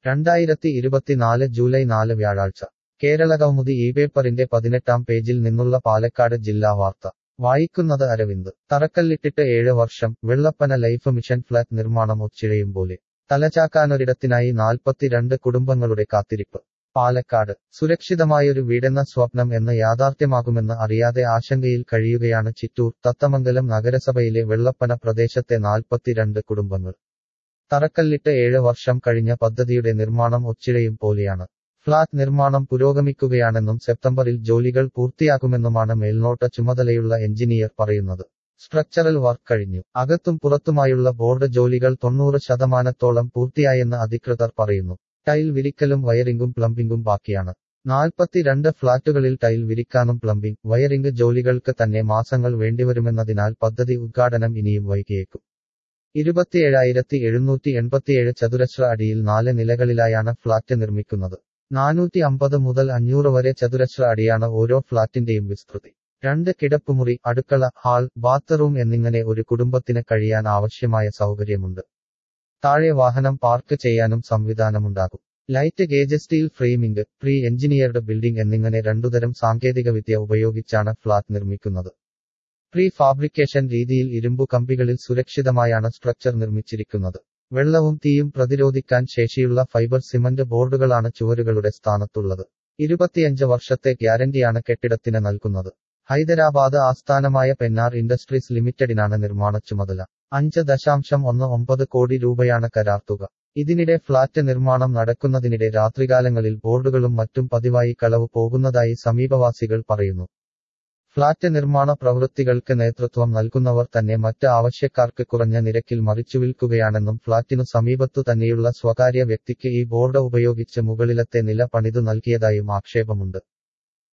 രണ്ടായിരത്തി ഇരുപത്തിനാല് ജൂലൈ നാല് വ്യാഴാഴ്ച കേരളകൗമുദി ഈ പേപ്പറിന്റെ പതിനെട്ടാം പേജിൽ നിന്നുള്ള പാലക്കാട് ജില്ലാ വാർത്ത വായിക്കുന്നത് അരവിന്ദ് തറക്കല്ലിട്ടിട്ട് ഏഴ് വർഷം വെള്ളപ്പന ലൈഫ് മിഷൻ ഫ്ളാറ്റ് നിർമ്മാണം ഒച്ചിഴയും പോലെ തലചാക്കാനൊരിടത്തിനായി നാൽപ്പത്തിരണ്ട് കുടുംബങ്ങളുടെ കാത്തിരിപ്പ് പാലക്കാട് സുരക്ഷിതമായൊരു വീടെന്ന സ്വപ്നം എന്ന് യാഥാർത്ഥ്യമാകുമെന്ന് അറിയാതെ ആശങ്കയിൽ കഴിയുകയാണ് ചിറ്റൂർ തത്തമംഗലം നഗരസഭയിലെ വെള്ളപ്പന പ്രദേശത്തെ നാൽപ്പത്തിരണ്ട് കുടുംബങ്ങൾ തറക്കല്ലിട്ട് ഏഴ് വർഷം കഴിഞ്ഞ പദ്ധതിയുടെ നിർമ്മാണം ഒച്ചിഴയും പോലെയാണ് ഫ്ളാറ്റ് നിർമ്മാണം പുരോഗമിക്കുകയാണെന്നും സെപ്റ്റംബറിൽ ജോലികൾ പൂർത്തിയാക്കുമെന്നുമാണ് മേൽനോട്ട ചുമതലയുള്ള എഞ്ചിനീയർ പറയുന്നത് സ്ട്രക്ചറൽ വർക്ക് കഴിഞ്ഞു അകത്തും പുറത്തുമായുള്ള ബോർഡ് ജോലികൾ തൊണ്ണൂറ് ശതമാനത്തോളം പൂർത്തിയായെന്ന് അധികൃതർ പറയുന്നു ടൈൽ വിരിക്കലും വയറിംഗും പ്ലംബിംഗും ബാക്കിയാണ് നാൽപ്പത്തിരണ്ട് ഫ്ളാറ്റുകളിൽ ടൈൽ വിരിക്കാനും പ്ലംബിംഗ് വയറിംഗ് ജോലികൾക്ക് തന്നെ മാസങ്ങൾ വേണ്ടിവരുമെന്നതിനാൽ പദ്ധതി ഉദ്ഘാടനം ഇനിയും വൈകിയേക്കും ഇരുപത്തിയേഴായിരത്തി എഴുന്നൂറ്റി എൺപത്തിയേഴ് ചതുരശ്ര അടിയിൽ നാല് നിലകളിലായാണ് ഫ്ളാറ്റ് നിർമ്മിക്കുന്നത് നാനൂറ്റി അമ്പത് മുതൽ അഞ്ഞൂറ് വരെ ചതുരശ്ര അടിയാണ് ഓരോ ഫ്ളാറ്റിന്റെയും വിസ്തൃതി രണ്ട് കിടപ്പുമുറി അടുക്കള ഹാൾ ബാത്റൂം എന്നിങ്ങനെ ഒരു കുടുംബത്തിന് കഴിയാൻ ആവശ്യമായ സൗകര്യമുണ്ട് താഴെ വാഹനം പാർക്ക് ചെയ്യാനും സംവിധാനമുണ്ടാകും light gauge steel framing pre engineered building എന്നിങ്ങനെ രണ്ടുതരം സാങ്കേതികവിദ്യ ഉപയോഗിച്ചാണ് ഫ്ളാറ്റ് നിർമ്മിക്കുന്നത് പ്രീ ഫാബ്രിക്കേഷൻ രീതിയിൽ ഇരുമ്പു കമ്പികളിൽ സുരക്ഷിതമായാണ് സ്ട്രക്ചർ നിർമ്മിച്ചിരിക്കുന്നത് വെള്ളവും തീയും പ്രതിരോധിക്കാൻ ശേഷിയുള്ള ഫൈബർ സിമന്റ് ബോർഡുകളാണ് ചുവരുകളുടെ സ്ഥാനത്തുള്ളത് ഇരുപത്തിയഞ്ച് വർഷത്തെ ഗ്യാരണ്ടിയാണ് കെട്ടിടത്തിന് നൽകുന്നത് ഹൈദരാബാദ് ആസ്ഥാനമായ പെന്നാർ ഇൻഡസ്ട്രീസ് ലിമിറ്റഡിനാണ് നിർമ്മാണ ചുമതല അഞ്ച് ദശാംശം ഒന്ന് ഒമ്പത് കോടി രൂപയാണ് കരാർ തുക ഇതിനിടെ ഫ്ളാറ്റ് നിർമ്മാണം നടക്കുന്നതിനിടെ രാത്രികാലങ്ങളിൽ ബോർഡുകളും മറ്റും പതിവായി കളവ് പോകുന്നതായി സമീപവാസികൾ പറയുന്നു ഫ്ളാറ്റ് നിർമ്മാണ പ്രവൃത്തികൾക്ക് നേതൃത്വം നൽകുന്നവർ തന്നെ മറ്റ് ആവശ്യക്കാർക്ക് കുറഞ്ഞ നിരക്കിൽ മറിച്ചുവിൽക്കുകയാണെന്നും ഫ്ളാറ്റിനു സമീപത്തു തന്നെയുള്ള സ്വകാര്യ വ്യക്തിക്ക് ഈ ബോർഡ് ഉപയോഗിച്ച് മുകളിലത്തെ നില പണിതു നൽകിയതായും ആക്ഷേപമുണ്ട്